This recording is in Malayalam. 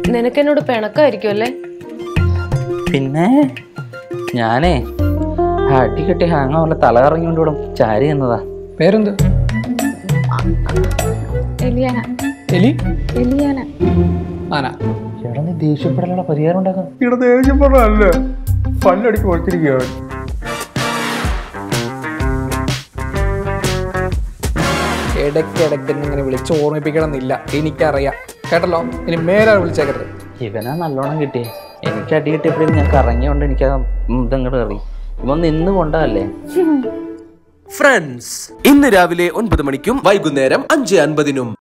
നിനക്കെന്നോട് പിണക്കായിരിക്കും അല്ലേ പിന്നെ ഞാനേ അടി കെട്ടി ഹാങ്ങ പോലെ തല കറങ്ങിക്കൊണ്ട് ഇവിടെ ചാരി എന്നതാ പേരെന്ത് എലിയാന എലി എലിയാന ആന ചേട്ടാ നീ ദേഷ്യപ്പെടാനുള്ള പരിഹാരം ഉണ്ടാക്കാം ഇവിടെ ദേഷ്യപ്പെടല്ലേ പല്ലടിക്ക് പൊളിച്ചിരിക്കുകയാണ് ഇടയ്ക്കിടയ്ക്ക് എന്നെ ഇങ്ങനെ വിളിച്ച് ഓർമ്മിപ്പിക്കണം എന്നില്ല എനിക്കറിയാം കേട്ടല്ലോ ഇനി മേലാൽ വിളിച്ചേക്കരുത് ഇവനാ നല്ലോണം കിട്ടിയേ എനിക്ക് അടി കിട്ടിയപ്പോഴും ഞാൻ കറങ്ങിയോണ്ട് എനിക്ക് ആ ഇതങ്ങോട്ട് കയറി ഇവൻ നിന്ന് കൊണ്ടതല്ലേ ഫ്രണ്ട്സ് ഇന്ന് രാവിലെ ഒൻപത് മണിക്കും വൈകുന്നേരം അഞ്ച് അൻപതിനും